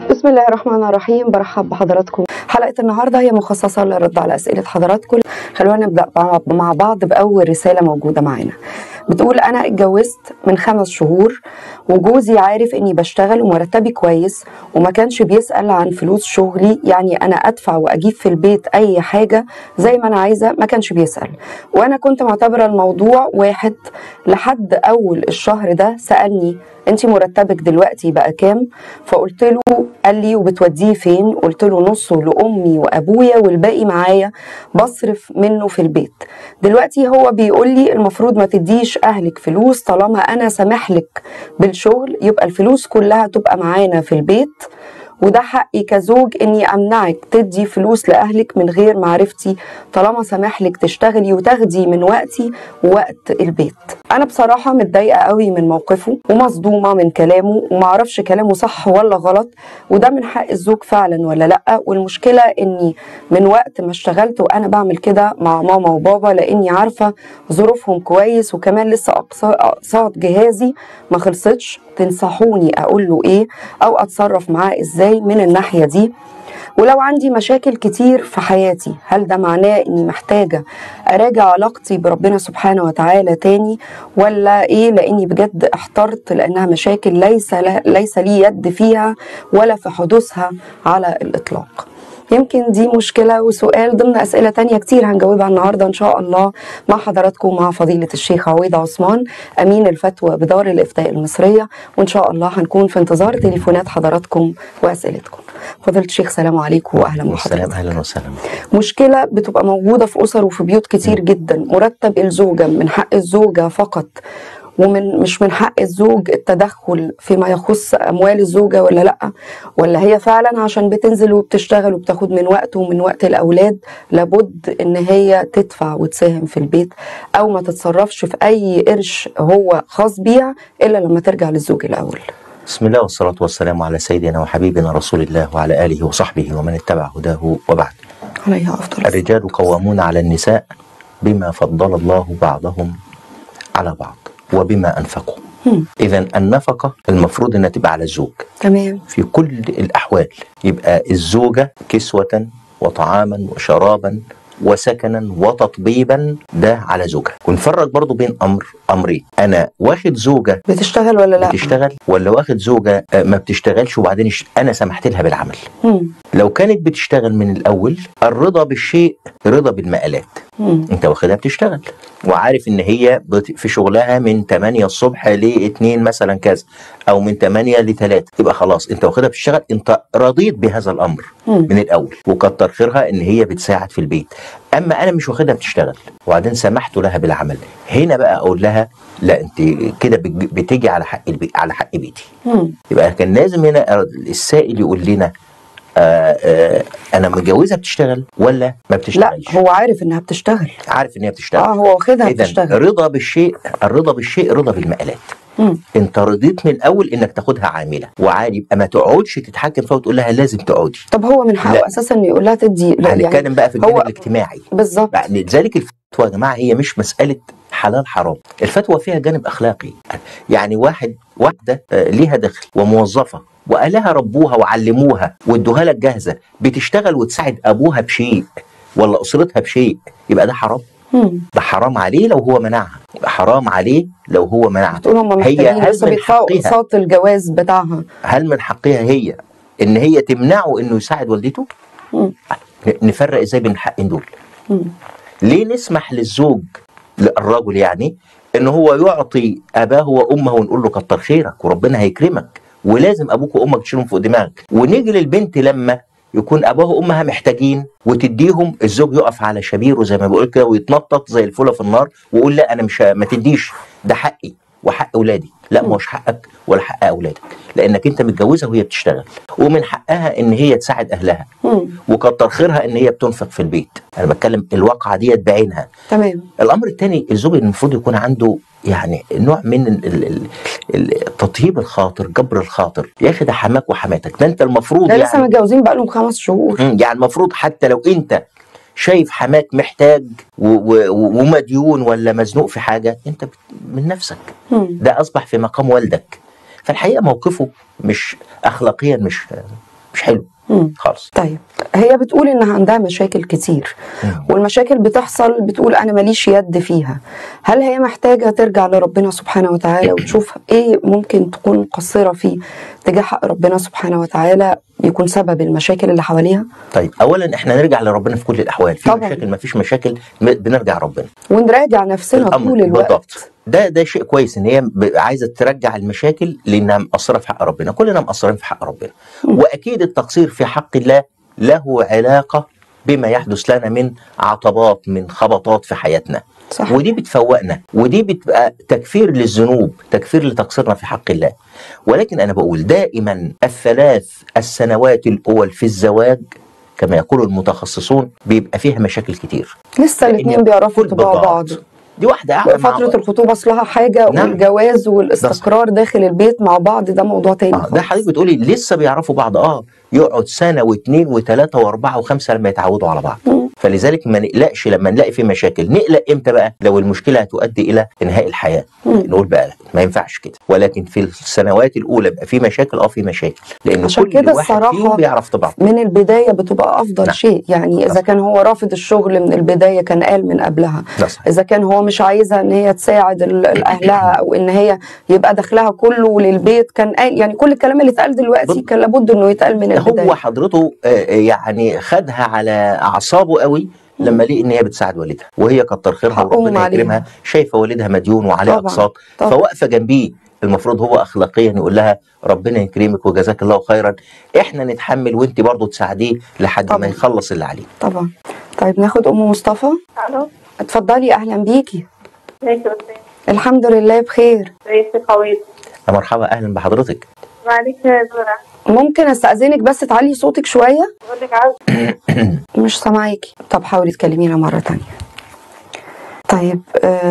بسم الله الرحمن الرحيم برحب بحضراتكم حلقة النهاردة هي مخصصة للرد على أسئلة حضراتكم خلونا نبدأ مع بعض بأول رسالة موجودة معانا بتقول أنا اتجوزت من خمس شهور وجوزي عارف إني بشتغل ومرتبي كويس وما كانش بيسأل عن فلوس شغلي يعني أنا أدفع وأجيب في البيت أي حاجة زي ما أنا عايزة ما كانش بيسأل وأنا كنت معتبرة الموضوع واحد لحد أول الشهر ده سألني انت مرتبك دلوقتي بقى كام فقلت له قال لي وبتوديه فين قلت له نصه لامي وابويا والباقي معايا بصرف منه في البيت دلوقتي هو بيقول لي المفروض ما تديش اهلك فلوس طالما انا سامح لك بالشغل يبقى الفلوس كلها تبقى معانا في البيت وده حقي كزوج اني امنعك تدي فلوس لاهلك من غير معرفتي طالما سامح لك تشتغلي وتاخدي من وقتي ووقت البيت انا بصراحه متضايقه قوي من موقفه ومصدومه من كلامه ومعرفش كلامه صح ولا غلط وده من حق الزوج فعلا ولا لا والمشكله اني من وقت ما اشتغلت وانا بعمل كده مع ماما وبابا لاني عارفه ظروفهم كويس وكمان لسه اقساط جهازي ما خلصتش تنصحوني اقول له ايه او اتصرف معاه ازاي من الناحيه دي ولو عندي مشاكل كتير في حياتي هل ده معناه اني محتاجه اراجع علاقتي بربنا سبحانه وتعالى تاني ولا ايه لاني بجد احترت لانها مشاكل ليس ليس لي يد فيها ولا في حدوثها على الاطلاق يمكن دي مشكلة وسؤال ضمن أسئلة تانية كتير هنجاوبها النهاردة إن شاء الله مع حضراتكم مع فضيلة الشيخ عويضة عثمان أمين الفتوى بدار الإفتاء المصرية وإن شاء الله هنكون في انتظار تليفونات حضراتكم وأسئلتكم فضيلة الشيخ سلام عليكم وأهلا بحضرتك أهلا وسهلا مشكلة بتبقى موجودة في أسر وفي بيوت كتير جدا مرتب الزوجة من حق الزوجة فقط ومن مش من حق الزوج التدخل فيما يخص اموال الزوجه ولا لا ولا هي فعلا عشان بتنزل وبتشتغل وبتاخد من وقته ومن وقت الاولاد لابد ان هي تدفع وتساهم في البيت او ما تتصرفش في اي قرش هو خاص بيها الا لما ترجع للزوج الاول بسم الله والصلاة والسلام على سيدنا وحبيبنا رسول الله وعلى آله وصحبه ومن اتبع هداه وبعد عليها أفضل الرجال قوامون على النساء بما فضل الله بعضهم على بعض وبما انفقوا اذا النفقه المفروض انها تبقى على الزوج تمام في كل الاحوال يبقى الزوجه كسوه وطعاما وشرابا وسكنا وتطبيبا ده على زوجها ونفرق برضو بين امر امرين انا واخد زوجه بتشتغل ولا لا بتشتغل ولا واخد زوجه ما بتشتغلش وبعدين انا سمحت لها بالعمل مم. لو كانت بتشتغل من الاول الرضا بالشيء رضا بالمقالات مم. انت واخدها بتشتغل وعارف ان هي في شغلها من 8 الصبح ل 2 مثلا كذا او من 8 ل 3 يبقى خلاص انت واخدها بتشتغل انت رضيت بهذا الامر مم. من الاول وكتر خيرها ان هي بتساعد في البيت اما انا مش واخدها بتشتغل وبعدين سمحت لها بالعمل هنا بقى اقول لها لا انت كده بتيجي على حق البيت على حق بيتي مم. يبقى كان لازم هنا السائل يقول لنا آآ آآ انا متجوزها بتشتغل ولا ما لا بتشتغلش هو عارف انها بتشتغل عارف ان هي بتشتغل اه هو واخدها اذا بتشتغل رضا بالشيء الرضا بالشيء رضا بالمقالات مم. انت رضيت من الاول انك تاخدها عامله وعادي يبقى ما تقعدش تتحكم فيها وتقول لها لازم تقعدي طب هو من حقه لا. اساسا انه يقول لها تدي لا هنتكلم بقى في الجانب هو- الاجتماعي بالظبط يعني لذلك الفتوى يا جماعه هي مش مساله حلال حرام الفتوى فيها جانب اخلاقي يعني واحد واحده آه، ليها دخل وموظفه وقالها ربوها وعلموها وادوها لك جاهزه بتشتغل وتساعد ابوها بشيء ولا اسرتها بشيء يبقى ده حرام مم. ده حرام عليه لو هو منعها يبقى حرام عليه لو هو منعها تقول هم هي محتاجين هل لسه من بيدفعوا حقها اقساط الجواز بتاعها هل من حقها هي ان هي تمنعه انه يساعد والدته مم. ن- نفرق ازاي بين الحقين دول مم. ليه نسمح للزوج الرجل يعني ان هو يعطي اباه وامه ونقول له كتر خيرك وربنا هيكرمك ولازم ابوك وامك تشيلهم فوق دماغك ونيجي للبنت لما يكون ابوها وامها محتاجين وتديهم الزوج يقف على شبيره زي ما بيقول كده ويتنطط زي الفوله في النار ويقول لا انا مش ه- ما تديش ده حقي وحق اولادي لا ما هوش حقك ولا حق اولادك لانك انت متجوزها وهي بتشتغل ومن حقها ان هي تساعد اهلها مم. وكتر خيرها ان هي بتنفق في البيت انا بتكلم الواقعه ديت بعينها تمام الامر الثاني الزوج المفروض يكون عنده يعني نوع من ال- ال- ال- ال- تطيب الخاطر جبر الخاطر يا اخي ده حماك وحماتك ده انت المفروض ده لسه يعني متجوزين بقالهم خمس شهور مم، يعني المفروض حتى لو انت شايف حماك محتاج و- و- ومديون ولا مزنوق في حاجه انت بت- من نفسك مم. ده اصبح في مقام والدك فالحقيقه موقفه مش اخلاقيا مش مش حلو مم. خالص طيب هي بتقول انها عندها مشاكل كتير مم. والمشاكل بتحصل بتقول انا ماليش يد فيها هل هي محتاجه ترجع لربنا سبحانه وتعالى وتشوف ايه ممكن تكون مقصره فيه تجاه حق ربنا سبحانه وتعالى يكون سبب المشاكل اللي حواليها طيب اولا احنا نرجع لربنا في كل الاحوال في طبعاً. مشاكل ما فيش مشاكل م- بنرجع ربنا ونراجع نفسنا الأمر طول الوقت بالضبط. ده ده شيء كويس ان هي ب- عايزه ترجع المشاكل لانها مقصره في حق ربنا كلنا مقصرين في حق ربنا واكيد التقصير في حق الله له علاقه بما يحدث لنا من عطبات من خبطات في حياتنا صح ودي بتفوقنا ودي بتبقى تكفير للذنوب تكفير لتقصيرنا في حق الله ولكن انا بقول دائما الثلاث السنوات الاول في الزواج كما يقول المتخصصون بيبقى فيها مشاكل كتير لسه لأن الاثنين بيعرفوا كل طباع بالضبط. بعض دي واحده قاعده مع فترة الخطوبة أصلها حاجة نعم. والجواز والاستقرار داخل البيت مع بعض ده موضوع تاني آه ده خالص. حضرتك بتقولي لسه بيعرفوا بعض اه يقعد سنه واثنين وثلاثه واربعه وخمسه لما يتعودوا على بعض مم. فلذلك ما نقلقش لما نلاقي في مشاكل نقلق امتى بقى لو المشكله هتؤدي الى انهاء الحياه مم. نقول بقى ما ينفعش كده ولكن في السنوات الاولى بقى في مشاكل اه في مشاكل لان عشان كل كده واحد الصراحة فيهم بيعرف طبعه من البداية بتبقى أفضل نعم. شيء يعني إذا نعم. كان هو رافض الشغل من البداية كان قال من قبلها ده صحيح. إذا كان هو مش عايزها إن هي تساعد ال- أهلها أو إن هي يبقى دخلها كله للبيت كان قال يعني كل الكلام اللي اتقال دلوقتي بالضبط. كان لابد إنه يتقال من البداية هو حضرته آه، آه، يعني خدها على اعصابه قوي لما لقي ان هي بتساعد والدها وهي كتر خيرها حقهم وربنا عليها. يكرمها شايفه والدها مديون وعليه طبعاً، اقساط طبعاً. فواقفه جنبيه المفروض هو اخلاقيا يقول لها ربنا يكرمك وجزاك الله خيرا احنا نتحمل وانت برضه تساعديه لحد طبعاً. ما يخلص اللي عليه طبعا طيب ناخد أم مصطفى الو اتفضلي أهلا بيكي ازيك يا استاذ الحمد لله بخير ازيك يا قوي يا مرحبا اهلا بحضرتك معلش يا زورا ممكن استأذنك بس تعلي صوتك شوية بقول لك عاوز مش سامعاكي طب حاولي تكلمينا مرة تانية طيب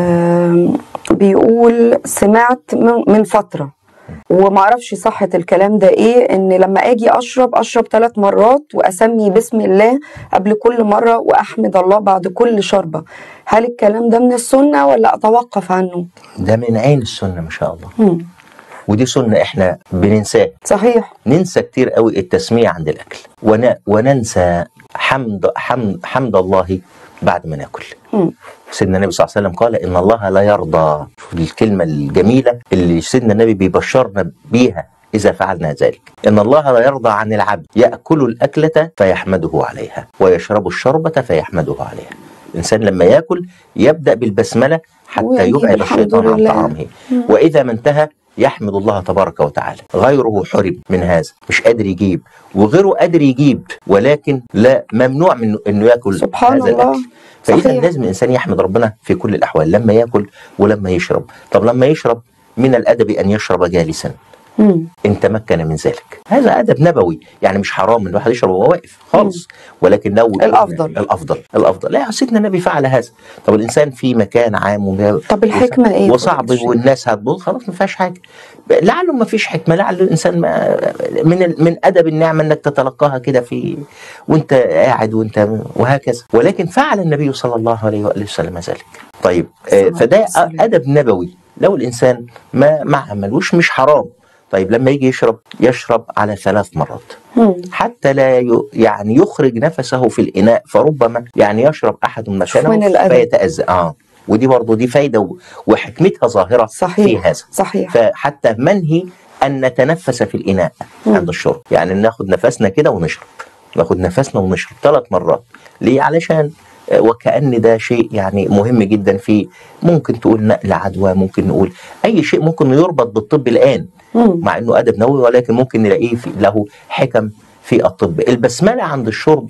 آم، بيقول سمعت من من فترة ومعرفش صحة الكلام ده ايه ان لما اجي اشرب اشرب ثلاث مرات واسمي بسم الله قبل كل مرة واحمد الله بعد كل شربة هل الكلام ده من السنة ولا اتوقف عنه ده من عين السنه ما شاء الله مم. ودي سنه احنا بننساها صحيح ننسى كتير قوي التسمية عند الأكل ون... وننسى حمد حمد حمد الله بعد ما ناكل مم. سيدنا النبي صلى الله عليه وسلم قال إن الله لا يرضى شوف الكلمة الجميلة اللي سيدنا النبي بيبشرنا بيها إذا فعلنا ذلك إن الله لا يرضى عن العبد يأكل الأكلة فيحمده عليها ويشرب الشربة فيحمده عليها الإنسان لما يأكل يبدأ بالبسملة حتى ويجيب يبعد الحمد الشيطان عن لله. طعامه وإذا ما انتهى يحمد الله تبارك وتعالى غيره حرم من هذا مش قادر يجيب وغيره قادر يجيب ولكن لا ممنوع من انه ياكل سبحان هذا الله. الاكل فاذا صحيح. لازم الانسان يحمد ربنا في كل الاحوال لما ياكل ولما يشرب طب لما يشرب من الادب ان يشرب جالسا مم. ان تمكن من ذلك هذا ادب نبوي يعني مش حرام ان الواحد يشرب وهو واقف خالص ولكن لو الأفضل. الافضل الافضل لا سيدنا النبي فعل هذا طب الانسان في مكان عام وما- طب الحكمة ايه؟ وصعب والناس هتبوظ خلاص ما فيهاش حاجه لعله ما فيش حكمه لعل الانسان ما من ال- من ادب النعمه انك تتلقاها كده في وانت قاعد وانت وهكذا ولكن فعل النبي صلى الله عليه واله وسلم ذلك طيب آه، الصلاة فده والسلام. ادب نبوي لو الانسان ما ما عملوش مش حرام طيب لما يجي يشرب يشرب على ثلاث مرات مم. حتى لا ي- يعني يخرج نفسه في الإناء فربما يعني يشرب أحد من مكانه الأدب. فيتأذى آه ودي برضه دي فايدة و- وحكمتها ظاهرة في صحيح هذا صحيح فحتى منهي أن نتنفس في الإناء مم. عند الشرب يعني ناخد نفسنا كده ونشرب ناخد نفسنا ونشرب ثلاث مرات ليه علشان آه، وكأن ده شيء يعني مهم جدا في ممكن تقول نقل عدوى ممكن نقول أي شيء ممكن يربط بالطب الآن مم. مع انه ادب نووي ولكن ممكن نلاقيه في له حكم في الطب البسمله عند الشرب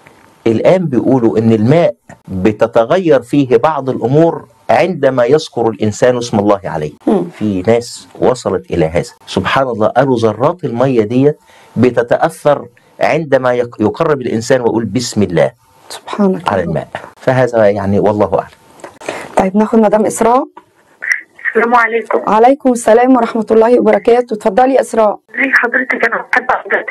الان بيقولوا ان الماء بتتغير فيه بعض الامور عندما يذكر الانسان اسم الله عليه مم. في ناس وصلت الى هذا سبحان الله قالوا ذرات الميه ديت بتتاثر عندما يق- يقرب الانسان ويقول بسم الله سبحانك على يا رب. الماء فهذا يعني والله اعلم طيب ناخد مدام اسراء السلام عليكم عليكم السلام ورحمه الله وبركاته اتفضلي يا اسراء ازي حضرتك انا بحب حضرتك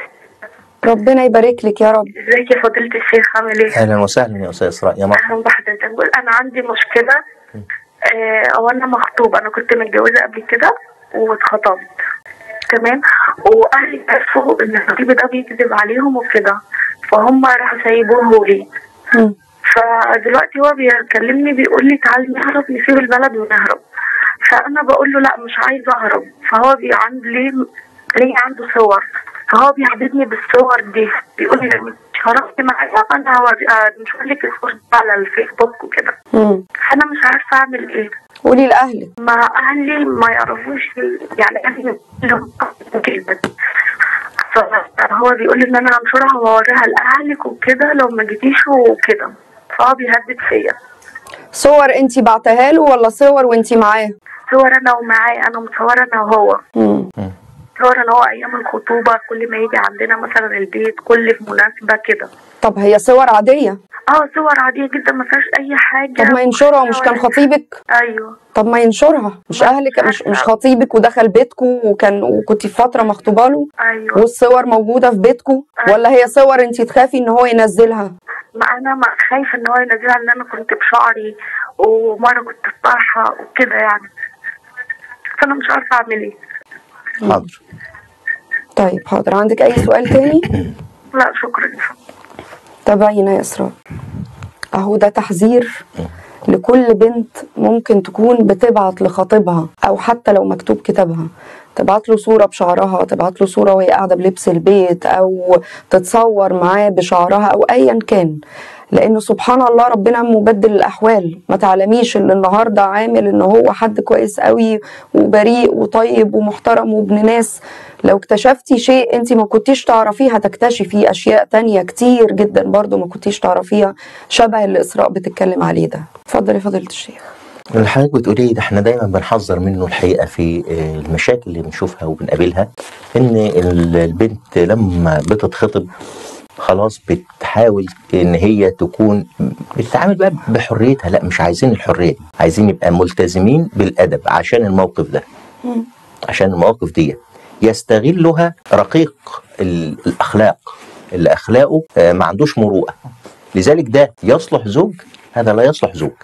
ربنا يبارك لك يا رب ازيك يا فضيلة الشيخ عامل ايه؟ اهلا وسهلا يا استاذ اسراء يا مرحبا اهلا بحضرتك بقول انا عندي مشكلة آه او انا مخطوبة انا كنت متجوزة قبل كده واتخطبت كمان واهلي عرفوا ان الخطيب ده بيكذب عليهم وكده فهم راحوا سايبوه لي مم. فدلوقتي هو بيكلمني بيقول لي تعالي نهرب نسيب البلد ونهرب فانا بقول له لا مش عايزه اهرب فهو بي عند ليه ليه عنده صور فهو بيعبدني بالصور دي بيقول لي لو مش هربت معايا انا هوري- آه، مش هقول لك الصور دي على الفيسبوك وكده مم. فانا مش عارفه اعمل ايه قولي لاهلك مع اهلي ما يعرفوش يعني اهلي لهم كلمه فهو بيقول لي ان انا هنشرها واوريها لاهلك وكده لو ما جيتيش وكده فهو بيهدد فيا صور انت بعتها له ولا صور وانت معاه صور انا ومعاه انا مصوره انا وهو مم. صور انا وهو ايام الخطوبه كل ما يجي عندنا مثلا البيت كل مناسبه كده طب هي صور عاديه اه صور عاديه جدا ما فيهاش اي حاجه طب ما ينشرها ومش كان خطيبك ايوه طب ما ينشرها مش ما اهلك مش عارفة. مش خطيبك ودخل بيتكم وكان وكنت في فتره مخطوبه له ايوه والصور موجوده في بيتكم ولا هي صور انت تخافي ان هو ينزلها ما انا ما خايفه ان هو ينزلها ان انا كنت بشعري ومره كنت في طرحه وكده يعني فانا مش عارفه اعمل ايه حاضر طيب حاضر عندك اي سؤال تاني لا شكرا تابعينا يا اسراء اهو ده تحذير لكل بنت ممكن تكون بتبعت لخطيبها او حتى لو مكتوب كتابها تبعت له صورة بشعرها تبعت له صورة وهي قاعدة بلبس البيت أو تتصور معاه بشعرها أو أيا كان لأنه سبحان الله ربنا مبدل الأحوال ما تعلميش اللي النهاردة عامل إن هو حد كويس قوي وبريء وطيب ومحترم وابن ناس لو اكتشفتي شيء انت ما كنتيش تعرفيه هتكتشفي اشياء تانية كتير جدا برضو ما كنتيش تعرفيها شبه اللي اسراء بتتكلم عليه ده اتفضلي فضيلة الشيخ اللي حضرتك بتقوليه ده احنا دايما بنحذر منه الحقيقه في آه، المشاكل اللي بنشوفها وبنقابلها ان ال- البنت لما بتتخطب خلاص بتحاول ان هي تكون بتتعامل بقى بحريتها لا مش عايزين الحريه دي عايزين يبقى ملتزمين بالادب عشان الموقف ده عشان المواقف دي يستغلها رقيق ال- الاخلاق اللي اخلاقه آه، ما عندوش مروءه لذلك ده يصلح زوج هذا لا يصلح زوج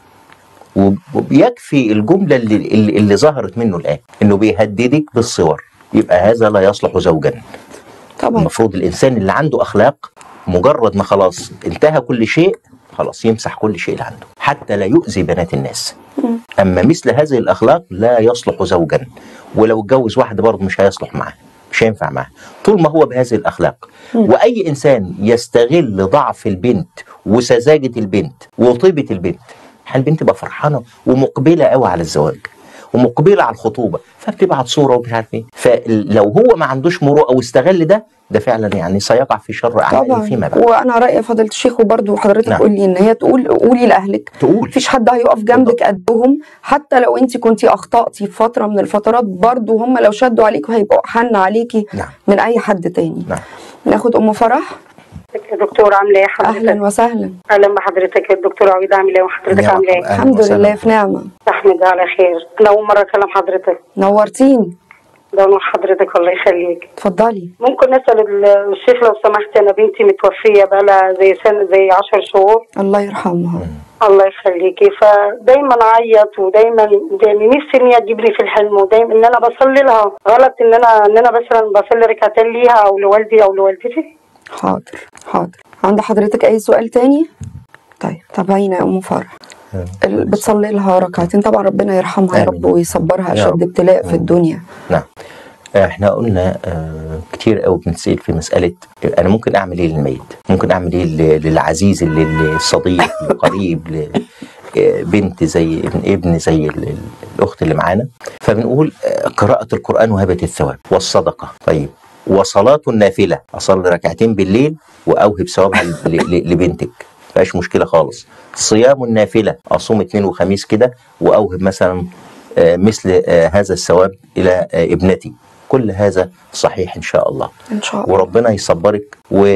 وب- وبيكفي الجمله اللي, اللي, اللي ظهرت منه الان انه بيهددك بالصور يبقى هذا لا يصلح زوجا طبعا المفروض الانسان اللي عنده اخلاق مجرد ما خلاص انتهى كل شيء خلاص يمسح كل شيء اللي عنده حتى لا يؤذي بنات الناس اما مثل هذه الاخلاق لا يصلح زوجا ولو اتجوز واحده برضه مش هيصلح معاه مش هينفع معاه طول ما هو بهذه الاخلاق واي انسان يستغل ضعف البنت وسذاجه البنت وطيبه البنت البنت تبقى فرحانه ومقبله قوي على الزواج ومقبله على الخطوبه فبتبعت صوره ومش عارف ايه فلو هو ما عندوش مروءه واستغل ده ده فعلا يعني سيقع في شر اعماله فيما طبعا بعد وانا رايي فضيله الشيخ وبرضه حضرتك نعم. قولي ان هي تقول قولي لاهلك تقول مفيش حد هيقف جنبك قدهم حتى لو انت كنتي اخطاتي في فتره من الفترات برضه هم لو شدوا عليكي هيبقوا حن عليكي نعم. من اي حد تاني نعم ناخد ام فرح يا دكتور عامله ايه اهلا حضرتك؟ وسهلا اهلا بحضرتك الدكتور عويد عامله ايه وحضرتك نعم. عامله ايه؟ أهلا الحمد وسهلا. لله في نعمه احمد على خير انا اول مره اكلم حضرتك نورتيني ده نور حضرتك الله يخليك اتفضلي ممكن اسال ال- الشيخ لو سمحت انا بنتي متوفيه بقالها زي سنه زي 10 شهور الله يرحمها الله يخليكي فدايما اعيط ودايما يعني نفسي ان هي تجيبني في الحلم ودايما ان انا بصلي لها غلط ان انا ان انا مثلا بصلي ركعتين ليها او لوالدي او لوالدتي حاضر حاضر عند حضرتك اي سؤال تاني طيب تابعينا يا ام فرح ال- بتصلي لها ركعتين طبعا ربنا يرحمها يا آمين. رب ويصبرها يا اشد رب. ابتلاء في الدنيا نعم احنا قلنا آه كتير قوي بنسال في مساله انا ممكن اعمل ايه للميت؟ ممكن اعمل ايه ل- للعزيز اللي- للصديق للقريب ل- آه، بنت زي ابن ابن زي ال- ال- الاخت اللي معانا فبنقول آه، قراءه القران وهبه الثواب والصدقه طيب وصلاه النافله اصلي ركعتين بالليل واوهب ثوابها ل- ل- لبنتك مفيهاش مشكله خالص صيام النافله اصوم اثنين وخميس كده واوهب مثلا آه، مثل آه، هذا الثواب الى آه، ابنتي كل هذا صحيح ان شاء الله ان شاء الله وربنا يصبرك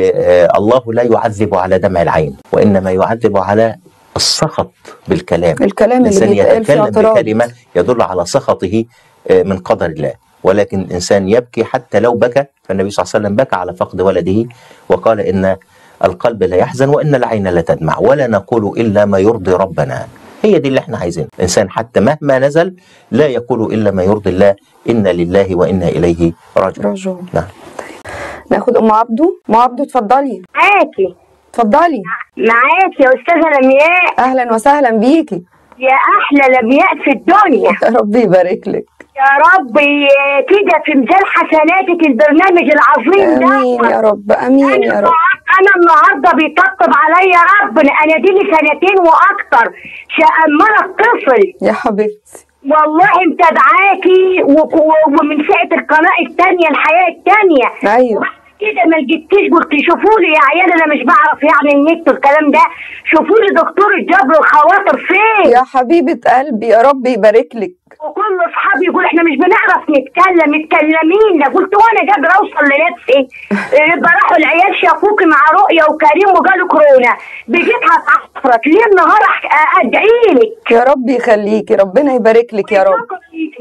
والله لا يعذب على دمع العين وانما يعذب على السخط بالكلام الكلام اللي الانسان بيتقال فيه يتكلم اعتراض بكلمه يدل على سخطه آه، من قدر الله ولكن الانسان يبكي حتى لو بكى فالنبي صلى الله عليه وسلم بكى على فقد ولده وقال ان القلب لا يحزن وان العين لا تدمع ولا نقول الا ما يرضي ربنا هي دي اللي احنا عايزينها الانسان حتى مهما نزل لا يقول الا ما يرضي الله انا لله وانا اليه راجعون راجعون نعم ناخد ام عبده ام عبده اتفضلي معاكي اتفضلي معاكي يا استاذه لمياء اهلا وسهلا بيكي يا احلى لمياء في الدنيا يا رب يبارك لك يا رب ي- كده في ميزان حسناتك البرنامج العظيم ده امين يا رب امين يا انا رب انا النهارده بيطبطب عليا ربنا انا دي لي سنتين واكتر عماله اتصل يا حبيبتي والله متابعاكي و- و- ومن ساعه القناه الثانيه الحياه الثانيه ايوه كده ما جبتيش قلت شوفوا لي يا عيال انا مش بعرف يعني النت والكلام ده شوفوا لي دكتور الجبر الخواطر فين يا حبيبه قلبي يا رب يبارك لك وكل اصحابي يقول احنا مش بنعرف نتكلم متكلمين قلت وانا قادره اوصل لنفسي إيه، راحوا العيال شافوكي مع رؤيا وكريم وقالوا كورونا بقيت هتعفرت ليه النهار أح- ادعي لك يا رب يخليكي ربنا يبارك لك يا رب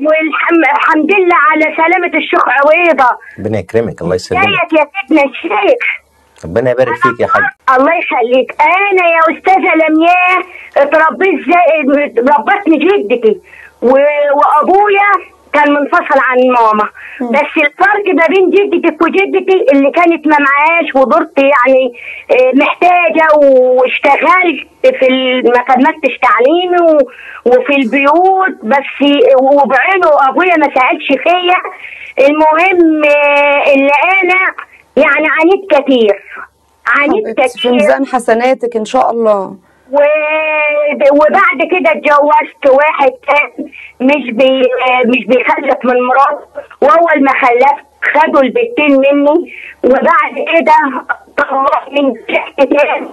والحمد لله على سلامة الشيخ عويضة ربنا يكرمك الله يسلمك ازيك يا سيدنا الشيخ ربنا يبارك فيك يا حاج الله يخليك انا يا استاذه لمياه اتربيت زي ربتني جدتي و- وابويا كان منفصل عن ماما بس الفرق ما بين جدتك وجدتي اللي كانت ما معاش ودرت يعني آه، محتاجه واشتغلت في ال- ما كملتش تعليمي و- وفي البيوت بس وبعينه ابويا ما سالش فيا المهم آه، اللي انا يعني عانيت كتير عانيت حبيبتي في كتير ميزان حسناتك ان شاء الله و... وبعد كده اتجوزت واحد كان مش بي... مش بيخلف من مراته واول ما خلفت خدوا البنتين مني وبعد كده طلع من تحت تاني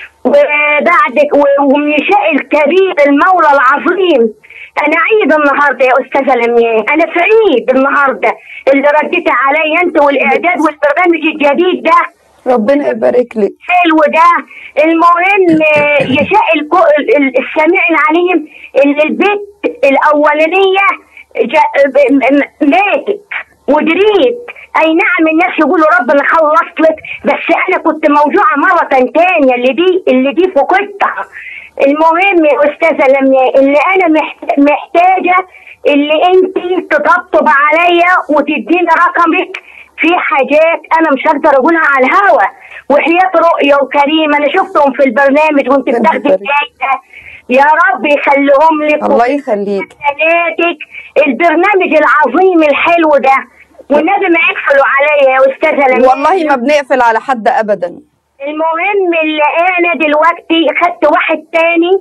وبعد و- ومن شاء الكبير المولى العظيم انا عيد النهارده يا استاذه لمياء انا في عيد النهارده اللي رديت عليا انت والاعداد والبرنامج الجديد ده ربنا يبارك لك حلو ده المهم آه، يشاء الكو- ال- ال- السميع العليم ان البيت الاولانيه جا- ب- م- ماتت ودريت اي نعم الناس يقولوا ربنا خلص لك بس انا كنت موجوعه مره تانية اللي دي اللي دي فقدتها المهم يا استاذه لمياء اللي انا محت- محتاجه اللي انت تطبطب عليا وتديني رقمك في حاجات انا مش هقدر اقولها على الهوا وحياة رؤية وكريم انا شفتهم في البرنامج وانت ربنا بتاخدي يبارك. الجايزة يا رب يخليهم لك الله يخليك وحسناتك البرنامج العظيم الحلو ده والنبي ما يقفلوا عليا يا استاذه لمياء والله ما بنقفل على حد ابدا المهم اللي انا دلوقتي خدت واحد تاني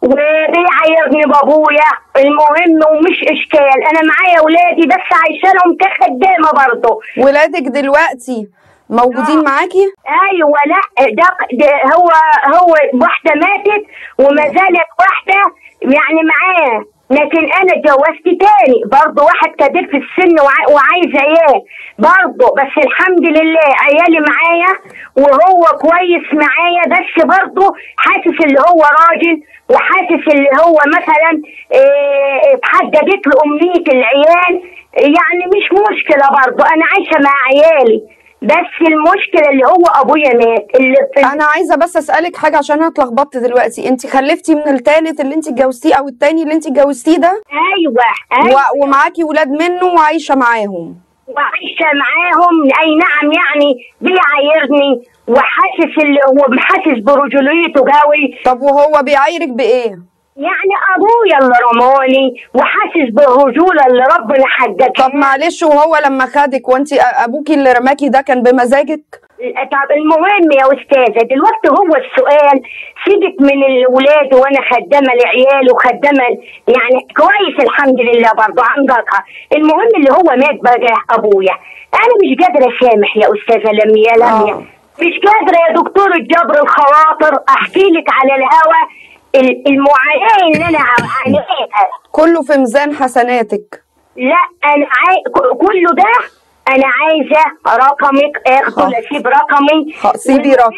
وبيعايرني بابويا المهم ومش اشكال انا معايا ولادي بس عايشه لهم كخدامه برضه ولادك دلوقتي موجودين معاكي ايوه لا ده, ده هو هو واحده ماتت وما زالت واحده يعني معاه لكن انا اتجوزت تاني برضه واحد كبير في السن وع- وعايز عيال برضه بس الحمد لله عيالي معايا وهو كويس معايا بس برضه حاسس اللي هو راجل وحاسس اللي هو مثلا إيه، اتحددت له امنيه العيال يعني مش مشكله برضه انا عايشه مع عيالي بس المشكله اللي هو ابويا مات اللي في انا عايزه بس اسالك حاجه عشان انا اتلخبطت دلوقتي انت خلفتي من التالت اللي انت اتجوزتيه او التاني اللي انت اتجوزتيه ده ايوه ايوه و... ومعاكي ولاد منه وعايشه معاهم وعايشه معاهم اي نعم يعني بيعايرني وحاسس اللي هو حاسس برجوليته قوي طب وهو بيعايرك بايه يعني ابويا اللي رماني وحاسس بالرجوله اللي ربنا حققها طب معلش وهو لما خدك وانت ابوكي اللي رماكي ده كان بمزاجك طب المهم يا استاذه دلوقتي هو السؤال سيبك من الولاد وانا خدامه لعيال وخدامه يعني كويس الحمد لله برضه عندها المهم اللي هو مات بقى ابويا انا مش قادره اسامح يا استاذه لميا لميا آه. مش قادره يا دكتور الجبر الخواطر احكي لك على الهوا ال- المعاناه اللي انا عانيتها كله في ميزان حسناتك لا انا عاي... ك- كله ده انا عايزه رقمك اخده خلاص. اسيب رقمي خلاص، سيبي رقم.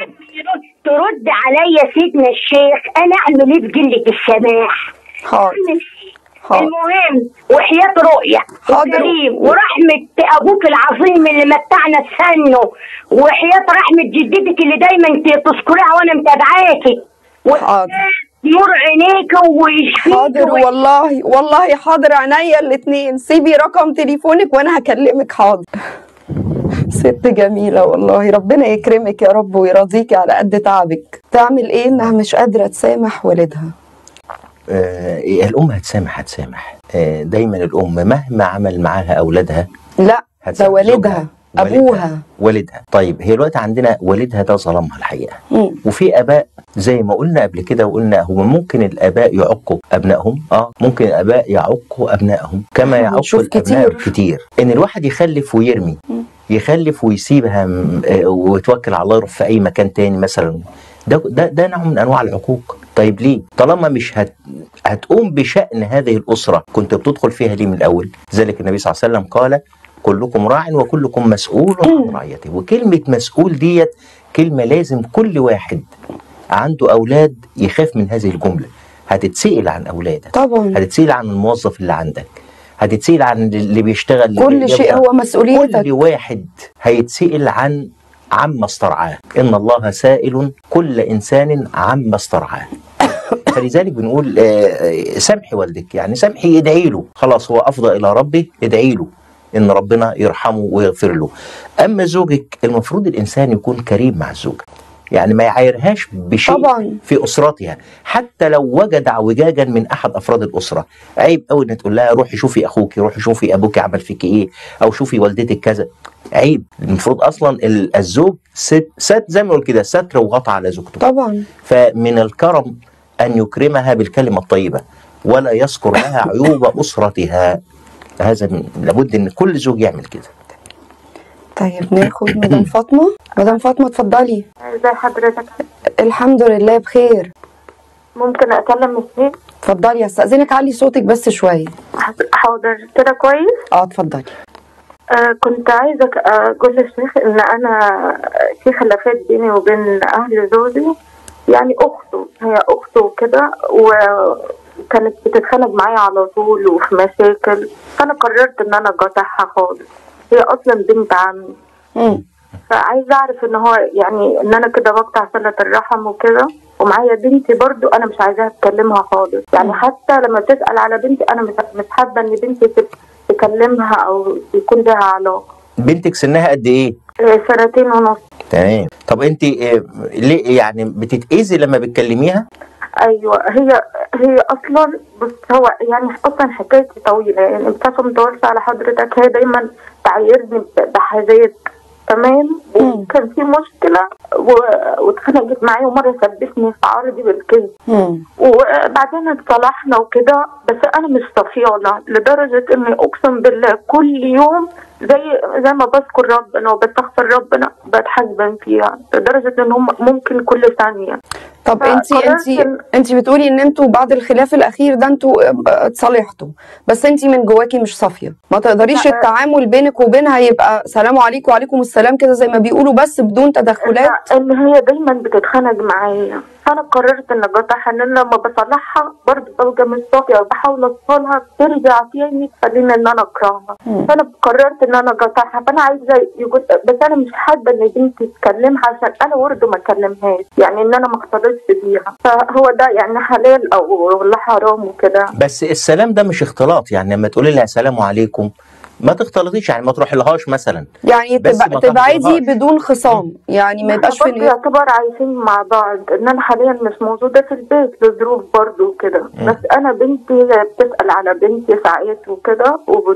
ترد عليا سيدنا الشيخ انا اعمل ايه بقله السماح حاضر أعمل إيه؟ حاضر. المهم وحياة رؤية حاضر. وكريم ورحمة أبوك العظيم اللي متعنا سنه وحياة رحمة جدتك اللي دايما ت- تذكرها وأنا متابعاكي حاضر. نور عينيك ويشفيك حاضر وي- والله والله حاضر عينيا الاتنين سيبي رقم تليفونك وانا هكلمك حاضر ست جميلة والله ربنا يكرمك يا رب ويرضيكي على قد تعبك تعمل ايه انها مش قادرة تسامح والدها آه الام هتسامح هتسامح آه دايما الام مهما عمل معاها اولادها لا ده هتسامح والدها زوجها. ابوها والدها طيب هي دلوقتي عندنا والدها ده ظلمها الحقيقه مم. وفي اباء زي ما قلنا قبل كده وقلنا هو ممكن الاباء يعقوا ابنائهم اه ممكن الاباء يعقوا ابنائهم كما يعق بنشوف الابناء كتير. كتير ان الواحد يخلف ويرمي يخلف ويسيبها م- آه، ويتوكل على الله يروح في اي مكان تاني مثلا ده ده ده نوع من انواع العقوق طيب ليه طالما مش هت هتقوم بشأن هذه الأسرة كنت بتدخل فيها ليه من الأول ذلك النبي صلى الله عليه وسلم قال كلكم راع وكلكم مسؤول عن رعيته وكلمة مسؤول ديت كلمة لازم كل واحد عنده أولاد يخاف من هذه الجملة هتتسئل عن أولادك طبعا هتتسئل عن الموظف اللي عندك هتتسئل عن اللي بيشتغل كل شيء هو مسؤوليتك كل واحد هيتسئل عن عما استرعاه إن الله سائل كل إنسان عما استرعاه فلذلك بنقول آه، آه، سامحي والدك يعني سامحي ادعي له خلاص هو أفضى إلى ربه ادعي له إن ربنا يرحمه ويغفر له أما زوجك المفروض الإنسان يكون كريم مع الزوجة يعني ما يعايرهاش بشيء طبعاً. في اسرتها حتى لو وجد اعوجاجا من احد افراد الاسره عيب قوي ان تقول لها روحي شوفي اخوك روحي شوفي ابوك عمل فيك ايه او شوفي والدتك كذا عيب المفروض اصلا ال- الزوج ست, ست زي ما نقول كده ستر وغطى على زوجته طبعا فمن الكرم ان يكرمها بالكلمه الطيبه ولا يذكر لها عيوب اسرتها هذا من- لابد ان كل زوج يعمل كده طيب ناخد مدام فاطمة مدام فاطمة اتفضلي ازي حضرتك الحمد لله بخير ممكن اكلم الشيخ اتفضلي استأذنك علي صوتك بس شوية حاضر كده كويس اه اتفضلي آه كنت عايزة ك- أقول للشيخ إن أنا في خلافات بيني وبين أهل زوجي يعني أخته هي أخته وكده وكانت بتتخانق معايا على طول وفي مشاكل فأنا قررت إن أنا أقاطعها خالص هي أصلا بنت عمي مم. فعايزة أعرف إن هو يعني إن أنا كده بقطع صلة الرحم وكده ومعايا بنتي برضو أنا مش عايزاها تكلمها خالص يعني حتى لما تسأل على بنتي أنا مش مش حابة إن بنتي تت- تكلمها أو يكون لها علاقة بنتك سنها قد ايه آه، سنتين ونص تمام طب انت آه، ليه يعني بتتاذي لما بتكلميها ايوه هي هي اصلا بص هو يعني اصلا حكايتي طويله يعني مش عارفه متوسعه على حضرتك هي دايما تعيرني ب- بحاجات تمام وكان في مشكله و- واتخانقت معايا ومره ثبتني في عرضي بالكذب مم. وبعدين اتصالحنا وكده بس انا مش صفيانه لدرجه اني اقسم بالله كل يوم زي زي ما بذكر ربنا وبستغفر ربنا بتحاسبن فيها لدرجه ان هم ممكن كل ثانيه طب انت فقررت انت إن- انت بتقولي ان انتوا بعد الخلاف الاخير ده انتوا اه، اتصالحتوا بس انت من جواكي مش صافيه ما تقدريش لا. التعامل بينك وبينها يبقى سلام عليكم وعليكم السلام كده زي ما بيقولوا بس بدون تدخلات لا، ان هي دايما بتتخانق معايا فانا قررت ان اقاطعها ان انا لما بصلحها برضه ببقى مش صافيه بحاول اوصلها بترجع تاني تخليني ان انا اكرهها فانا قررت ان انا اقاطعها فانا عايزه يقول بس انا مش حابه ان بنتي تكلمها عشان انا برضه ما اكلمهاش يعني ان انا ما اختلطش بيها فهو ده يعني حلال او ولا حرام وكده بس السلام ده مش اختلاط يعني لما تقولي لها السلام عليكم ما تختلطيش يعني ما تروحي لهاش مثلا يعني بس تبقى ما تبعدي تحضرهاش. بدون خصام يعني ما يبقاش برضه في يعتبر عايشين مع بعض ان انا حاليا مش موجوده في البيت لظروف برضه وكده بس انا بنتي بتسال على بنتي ساعات وكده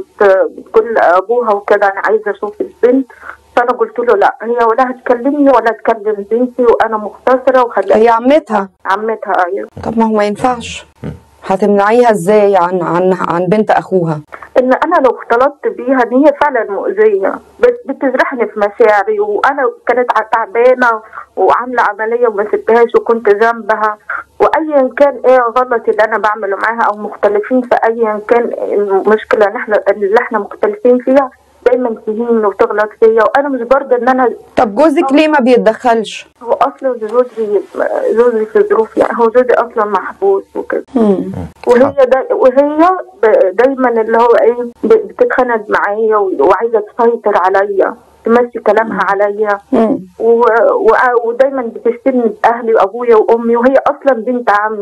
وبتقول لابوها وكده انا عايزه اشوف البنت فانا قلت له لا هي ولا هتكلمني ولا تكلم بنتي وانا مختصره وخليها هي عمتها عمتها ايوه طب ما هو ما ينفعش هتمنعيها ازاي عن عن عن بنت اخوها ان انا لو اختلطت بيها ان هي فعلا مؤذيه بت- بتجرحني في مشاعري وانا كانت ع- تعبانه وعامله عمليه وما سبتهاش وكنت ذنبها وايا كان ايه غلط اللي انا بعمله معاها او مختلفين في ايا كان المشكله اللي احنا اللي احنا مختلفين فيها دايما تهين وتغلط فيا وانا مش برضه ان انا طب جوزك ليه ما بيتدخلش هو اصلا زوجي زوجي في ظروف يعني هو زوجي اصلا محبوس وكده مم. وهي دا وهي ب- دايما اللي هو ايه ب- بتتخانق معايا و- وعايزه تسيطر عليا تمشي كلامها عليا مم. و... و... ودايما بتشتمني باهلي وابويا وامي وهي اصلا بنت عمي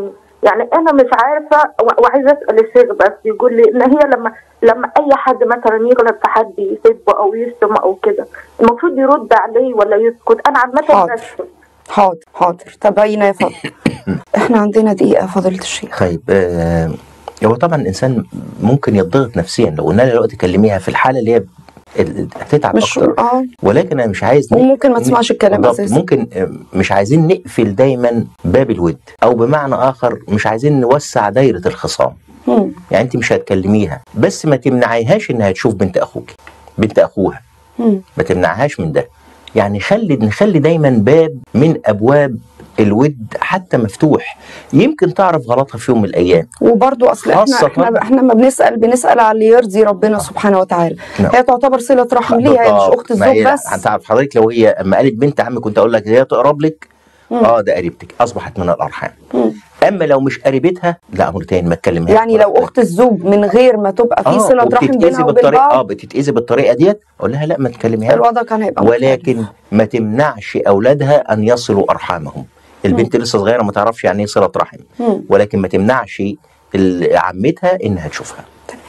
يعني انا مش عارفه و- وعايزه اسال الشيخ بس يقول لي ان هي لما لما اي حد مثلا يغلط في حد يسبه او يشتمه او كده المفروض يرد عليه ولا يسكت انا عامه حاضر. بسكت حاضر حاضر تابعينا يا فضل احنا عندنا دقيقة فضيلة الشيخ طيب آه هو طبعا الانسان ممكن يضغط نفسيا لو قلنا لها دلوقتي كلميها في الحاله اللي هي ال- هتتعب مش اكتر اه ولكن انا مش عايز ن- وممكن ما تسمعش الكلام بالضبط. اساسا ممكن آه، مش عايزين نقفل دايما باب الود او بمعنى اخر مش عايزين نوسع دايره الخصام مم. يعني انت مش هتكلميها بس ما تمنعيهاش انها تشوف بنت اخوك بنت اخوها مم. ما تمنعهاش من ده يعني خلي نخلي دايما باب من ابواب الود حتى مفتوح يمكن تعرف غلطها في يوم من الايام وبرضو اصل احنا خاصة- احنا احنا ما بنسال بنسال على اللي يرضي ربنا سبحانه وتعالى نعم. هي تعتبر صله رحم ليها هي مش بالضبط. اخت ما هي الزوج لا، بس هتعرف حضرتك لو هي اما قالت بنت عمي كنت اقول لك هي تقرب لك مم. اه ده قريبتك اصبحت من الارحام مم. اما لو مش قريبتها لا امر تاني ما تكلمهاش يعني لو اخت الزوج من غير ما تبقى في اه صله رحم وبتتاذي بينها وبين بالطريقه اه بعض بتتاذي بالطريقه ديت اقول لها لا ما تكلمهاش الوضع كان هيبقى مختلف. ولكن ما تمنعش اولادها ان يصلوا ارحامهم البنت لسه صغيره ما تعرفش يعني ايه صله رحم مم. ولكن ما تمنعش ال- عمتها انها تشوفها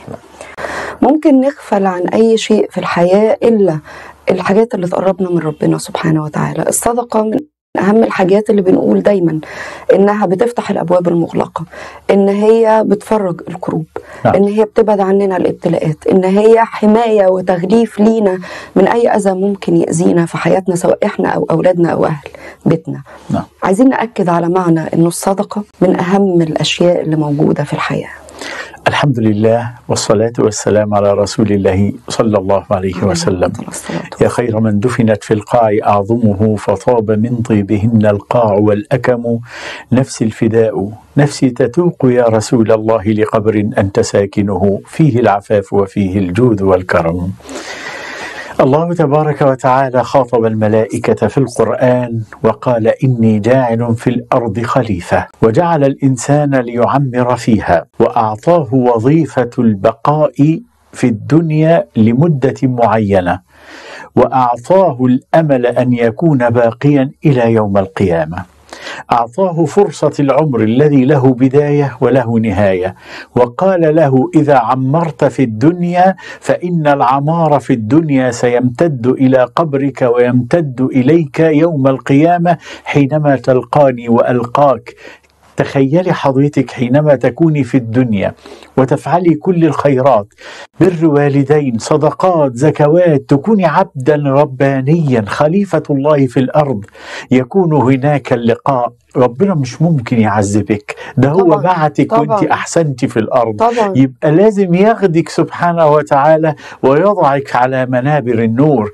ممكن نغفل عن أي شيء في الحياة إلا الحاجات اللي تقربنا من ربنا سبحانه وتعالى الصدقة من أهم الحاجات اللي بنقول دايما إنها بتفتح الأبواب المغلقة إن هي بتفرج الكروب نعم. إن هي بتبعد عننا الابتلاءات إن هي حماية وتغليف لينا من أي أذى ممكن يأذينا في حياتنا سواء إحنا أو أولادنا أو أهل بيتنا نعم. عايزين نأكد على معنى إنه الصدقة من أهم الأشياء اللي موجودة في الحياة الحمد لله والصلاة والسلام على رسول الله صلى الله عليه وسلم الصلاة يا خير من دفنت في القاع أعظمه فطاب من طيبهن القاع والأكم نفسي الفداء نفسي تتوق يا رسول الله لقبر أنت ساكنه فيه العفاف وفيه الجود والكرم الله تبارك وتعالى خاطب الملائكة في القرآن وقال إني جاعل في الأرض خليفة وجعل الإنسان ليعمر فيها وأعطاه وظيفة البقاء في الدنيا لمدة معينة وأعطاه الأمل أن يكون باقيا إلى يوم القيامة أعطاه فرصة العمر الذي له بداية وله نهاية وقال له إذا عمرت في الدنيا فإن العمار في الدنيا سيمتد إلى قبرك ويمتد إليك يوم القيامة حينما تلقاني وألقاك تخيلي حضرتك حينما تكوني في الدنيا وتفعلي كل الخيرات بر والدين صدقات زكوات تكوني عبدا ربانيا خليفة الله في الأرض يكون هناك اللقاء ربنا مش ممكن يعذبك ده هو طبعاً، بعتك وانت طبعاً. أحسنتي في الأرض طبعا يبقى لازم ياخدك سبحانه وتعالى ويضعك على منابر النور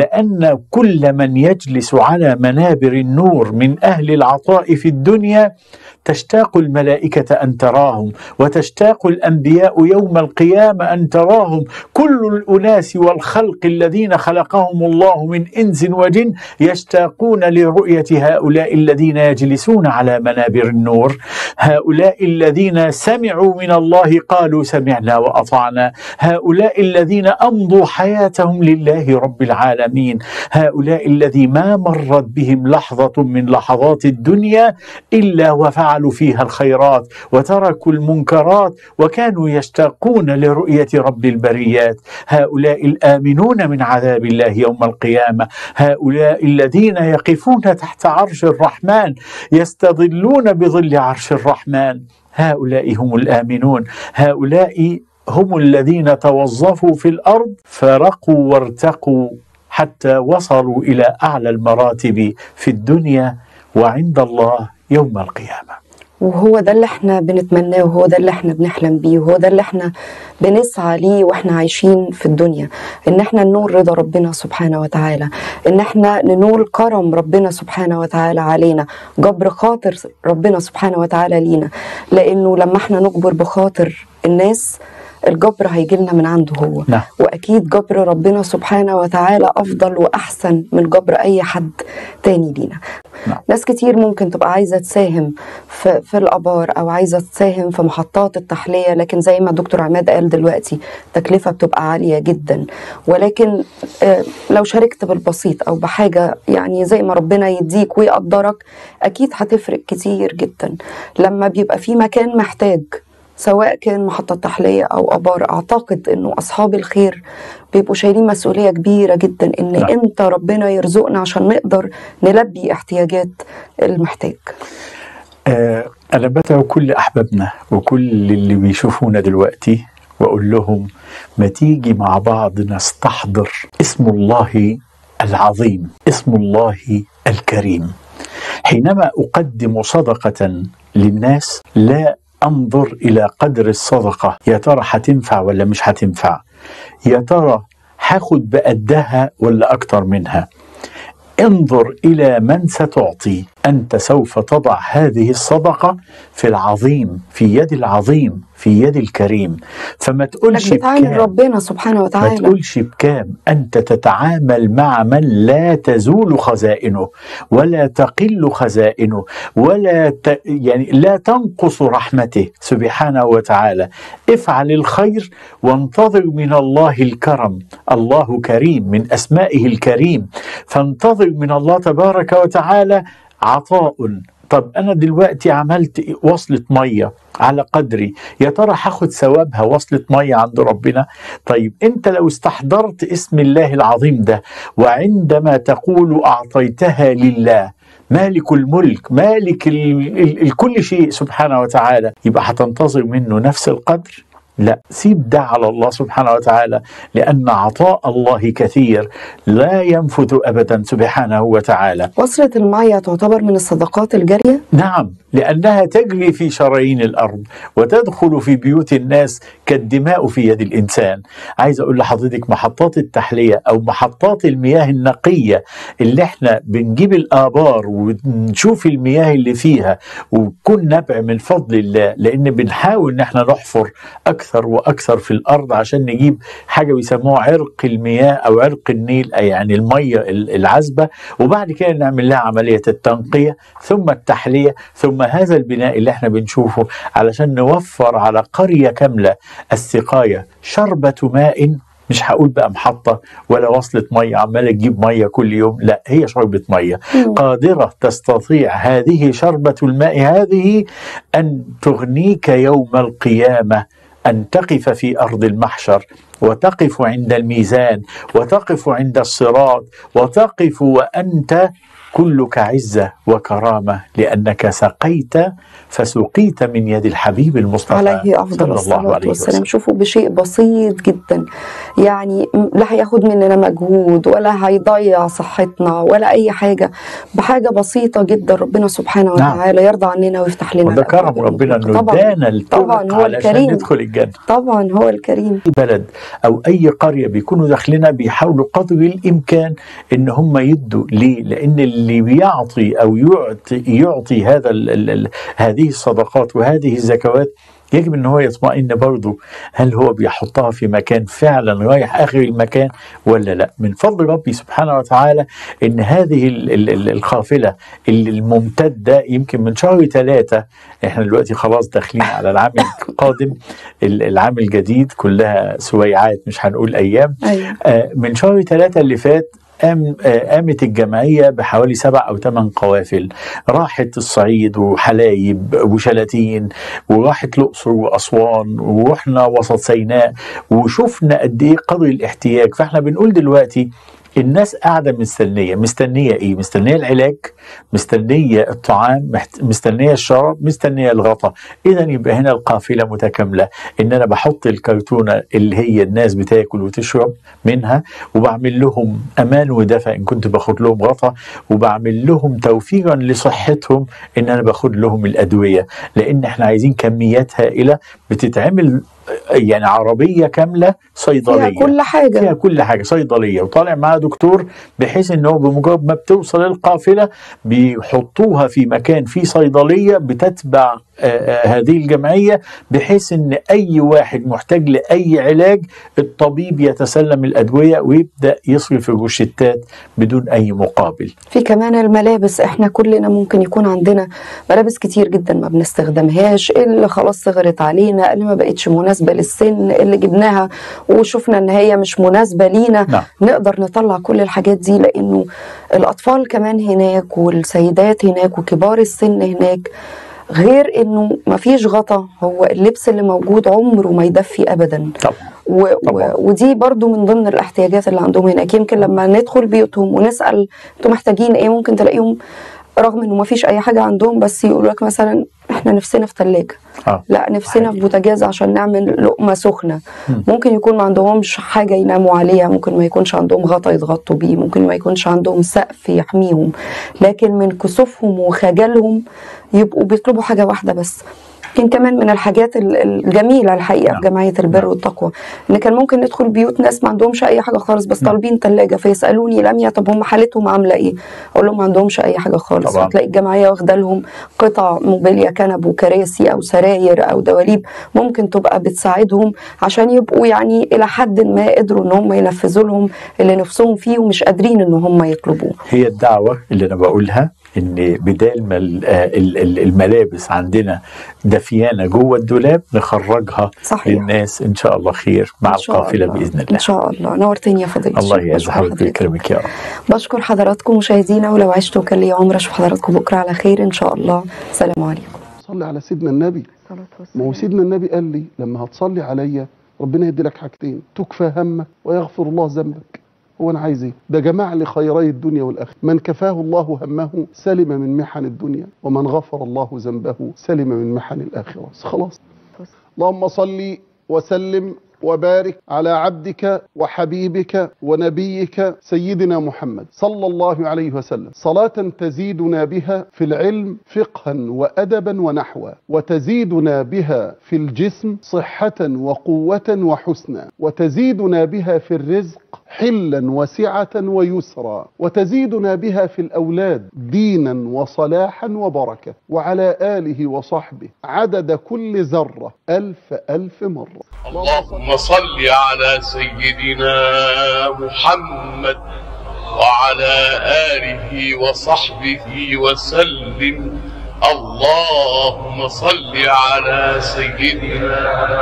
لأن كل من يجلس على منابر النور من أهل العطاء في الدنيا تشتاق الملائكة أن تراهم وتشتاق الأنبياء يوم القيامة أن تراهم كل الأناس والخلق الذين خلقهم الله من إنس وجن يشتاقون لرؤية هؤلاء الذين يجلسون على منابر النور هؤلاء الذين سمعوا من الله قالوا سمعنا وأطعنا هؤلاء الذين أمضوا حياتهم لله رب العالمين هؤلاء الذي ما مرت بهم لحظة من لحظات الدنيا إلا وفعلوا فيها الخيرات وتركوا المنكرات وكانوا يشتاقون لرؤية رب البريات هؤلاء الآمنون من عذاب الله يوم القيامة هؤلاء الذين يقفون تحت عرش الرحمن يستظلون بظل عرش الرحمن هؤلاء هم الآمنون هؤلاء هم الذين توظفوا في الأرض فرقوا وارتقوا حتى وصلوا إلى أعلى المراتب في الدنيا وعند الله يوم القيامة وهو ده اللي احنا بنتمناه وهو ده اللي احنا بنحلم بيه وهو ده اللي احنا بنسعى ليه واحنا عايشين في الدنيا ان احنا ننول رضا ربنا سبحانه وتعالى ان احنا ننول كرم ربنا سبحانه وتعالى علينا جبر خاطر ربنا سبحانه وتعالى لينا لانه لما احنا نجبر بخاطر الناس الجبر هيجي لنا من عنده هو نعم. واكيد جبر ربنا سبحانه وتعالى افضل واحسن من جبر اي حد تاني لينا نعم. ناس كتير ممكن تبقى عايزه تساهم في, في الابار او عايزه تساهم في محطات التحليه لكن زي ما الدكتور عماد قال دلوقتي التكلفه بتبقى عاليه جدا ولكن آه، لو شاركت بالبسيط او بحاجه يعني زي ما ربنا يديك ويقدرك اكيد هتفرق كتير جدا لما بيبقى في مكان محتاج سواء كان محطة تحلية أو أبار أعتقد أنه أصحاب الخير بيبقوا شايلين مسؤولية كبيرة جدا إن نعم. أنت ربنا يرزقنا عشان نقدر نلبي احتياجات المحتاج آه، أنا بدعو كل أحبابنا وكل اللي بيشوفونا دلوقتي وأقول لهم ما تيجي مع بعض نستحضر اسم الله العظيم اسم الله الكريم حينما أقدم صدقة للناس لا أنظر إلى قدر الصدقة يا ترى هتنفع ولا مش هتنفع يا ترى هاخد بقدها ولا أكتر منها انظر الى من ستعطي انت سوف تضع هذه الصدقه في العظيم في يد العظيم في يد الكريم فما تقولش انك بتعامل بكام ربنا سبحانه ما وتعالى تقولش بكام انت تتعامل مع من لا تزول خزائنه ولا تقل خزائنه ولا ت... يعني لا تنقص رحمته سبحانه وتعالى افعل الخير وانتظر من الله الكرم الله كريم من اسمائه الكريم فانتظر من الله تبارك وتعالى عطاء طب انا دلوقتي عملت وصلة ميه على قدري يا ترى هاخد ثوابها وصلة ميه عند ربنا طيب انت لو استحضرت اسم الله العظيم ده وعندما تقول اعطيتها لله مالك الملك مالك ال ال الكل شيء سبحانه وتعالى يبقى هتنتظر منه نفس القدر لا سيب ده على الله سبحانه وتعالى لأن عطاء الله كثير لا ينفذ أبدا سبحانه وتعالى وصلة المية تعتبر من الصدقات الجارية نعم لأنها تجري في شرايين الأرض وتدخل في بيوت الناس كالدماء في يد الإنسان عايز أقول لحضرتك محطات التحلية أو محطات المياه النقية اللي احنا بنجيب الآبار ونشوف المياه اللي فيها وكون نبع من فضل الله لأن بنحاول إن احنا نحفر أكثر وأكثر في الأرض عشان نجيب حاجة بيسموها عرق المياه أو عرق النيل أي يعني المية العذبة وبعد كده نعمل لها عملية التنقية ثم التحلية ثم هذا البناء اللي احنا بنشوفه علشان نوفر على قرية كاملة السقاية شربة ماء مش هقول بقى محطة ولا وصلة مية عمالة تجيب مية كل يوم لا هي شربة مية قادرة تستطيع هذه شربة الماء هذه أن تغنيك يوم القيامة أن تقف في أرض المحشر وتقف عند الميزان وتقف عند الصراط وتقف وأنت كلك عزة وكرامة لأنك سقيت فسقيت من يد الحبيب المصطفى عليه أفضل صلى الله الصلاة عليه والسلام وسلم شوفوا بشيء بسيط جدا يعني لا هياخد مننا مجهود ولا هيضيع صحتنا ولا أي حاجة بحاجة بسيطة جدا ربنا سبحانه نعم. وتعالى يرضى عننا ويفتح لنا وده كرم الأبواب ربنا انه طبعا ادانا طبعاً الطرق هو علشان الكريم. ندخل الجنه طبعا هو الكريم اي بلد او اي قريه بيكونوا داخلنا بيحاولوا قدر الامكان ان هم يدوا ليه؟ لان اللي بيعطي او يعطي يعطي هذا ال ال ال هذه الصدقات وهذه الزكوات يجب ان هو يطمئن برضه هل هو بيحطها في مكان فعلا رايح اخر المكان ولا لا من فضل ربي سبحانه وتعالى ان هذه ال- ال- ال- القافله اللي الممتده يمكن من شهر ثلاثه احنا دلوقتي خلاص داخلين على العام القادم ال- العام الجديد كلها سويعات مش هنقول ايام أيوة. آه، من شهر ثلاثة اللي فات قام آه، قامت الجمعية بحوالي سبع أو ثمان قوافل راحت الصعيد وحلايب وشلاتين وراحت الأقصر وأسوان ورحنا وسط سيناء وشفنا قد إيه قدر الاحتياج فإحنا بنقول دلوقتي الناس قاعدة مستنية مستنية إيه؟ مستنية العلاج مستنية الطعام محت- مستنية الشراب مستنية الغطاء إذا يبقى هنا القافلة متكاملة إن أنا بحط الكرتونة اللي هي الناس بتاكل وتشرب منها وبعمل لهم أمان ودفء إن كنت باخد لهم غطاء وبعمل لهم توفيرا لصحتهم إن أنا باخد لهم الأدوية لأن إحنا عايزين كميات هائلة بتتعمل يعني عربيه كامله صيدليه فيها كل حاجه فيها كل حاجه صيدليه وطالع معاه دكتور بحيث ان هو بمجرد ما بتوصل القافله بيحطوها في مكان فيه صيدليه بتتبع آه، آه، هذه الجمعيه بحيث ان اي واحد محتاج لاي علاج الطبيب يتسلم الادويه ويبدا يصرف الروشتات بدون اي مقابل. في كمان الملابس احنا كلنا ممكن يكون عندنا ملابس كتير جدا ما بنستخدمهاش اللي خلاص صغرت علينا اللي ما بقتش مناسبة للسن اللي جبناها وشفنا ان هي مش مناسبة لينا نعم. نقدر نطلع كل الحاجات دي لانه الاطفال كمان هناك والسيدات هناك وكبار السن هناك غير انه ما فيش غطا هو اللبس اللي موجود عمره ما يدفي ابدا طبعا و... طبعا. و... ودي برضو من ضمن الاحتياجات اللي عندهم هناك يمكن لما ندخل بيوتهم ونسال انتوا محتاجين ايه ممكن تلاقيهم رغم انه ما فيش اي حاجه عندهم بس يقولوا لك مثلا احنا نفسنا في ثلاجه اه لا نفسنا في بوتاجاز عشان نعمل لقمه سخنه مم. ممكن يكون ما عندهمش حاجه يناموا عليها ممكن ما يكونش عندهم غطا يتغطوا بيه ممكن ما يكونش عندهم سقف يحميهم لكن من كسوفهم وخجلهم يبقوا بيطلبوا حاجه واحده بس يمكن كمان من الحاجات ال- الجميله الحقيقه نعم. في جمعيه البر نعم. والتقوى ان كان ممكن ندخل بيوت ناس ما عندهمش اي حاجه خالص بس نعم. طالبين ثلاجه فيسالوني لميا طب هم حالتهم عامله ايه؟ اقول لهم ما عندهمش اي حاجه خالص طبعا. هتلاقي الجمعيه واخده لهم قطع موبيليا كنب وكراسي او سراير او دواليب ممكن تبقى بتساعدهم عشان يبقوا يعني الى حد ما قدروا ان هم ينفذوا لهم اللي نفسهم فيه ومش قادرين ان هم يطلبوه هي الدعوة اللي أنا بقولها إن بدال ما ال- آه ال- ال- الملابس عندنا دفيانة جوه الدولاب نخرجها صحيح. للناس إن شاء الله خير مع إن شاء القافلة الله. بإذن ان الله شاء الله نورتني يا فضيله الله الشيخ. يعز بشكر حضرتك حضرتك. ويكرمك يا رب بشكر حضراتكم مشاهدينا ولو عشت وكان لي عمر اشوف حضراتكم بكره على خير ان شاء الله سلام عليكم صلي على سيدنا النبي ما هو سيدنا النبي قال لي لما هتصلي عليا ربنا يدي لك حاجتين تكفى همك ويغفر الله ذنبك هو انا عايز ايه ده جمع لي خيري الدنيا والاخره من كفاه الله همه سلم من محن الدنيا ومن غفر الله ذنبه سلم من محن الاخره بس خلاص اللهم صل وسلم وبارك على عبدك وحبيبك ونبيك سيدنا محمد صلى الله عليه وسلم صلاة تزيدنا بها في العلم فقها وأدبا ونحوا وتزيدنا بها في الجسم صحة وقوة وحسنا وتزيدنا بها في الرزق حلا وسعة ويسرا وتزيدنا بها في الأولاد دينا وصلاحا وبركة وعلى آله وصحبه عدد كل ذرة ألف ألف مرة اللهم صل على سيدنا محمد وعلى آله وصحبه وسلم اللهم صل على سيدنا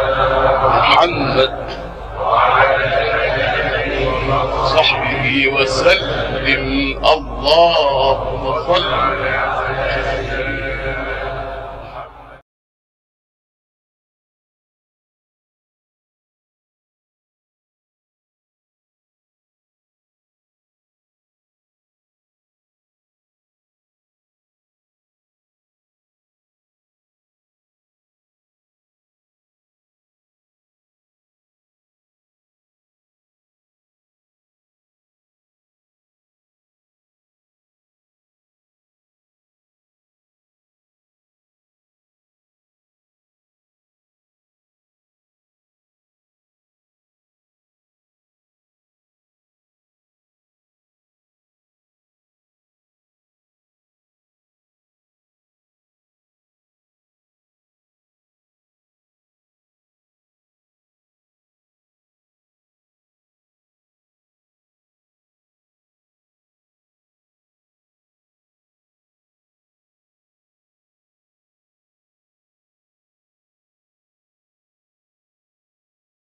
محمد وصحبه وسلم اللهم صل على سيدنا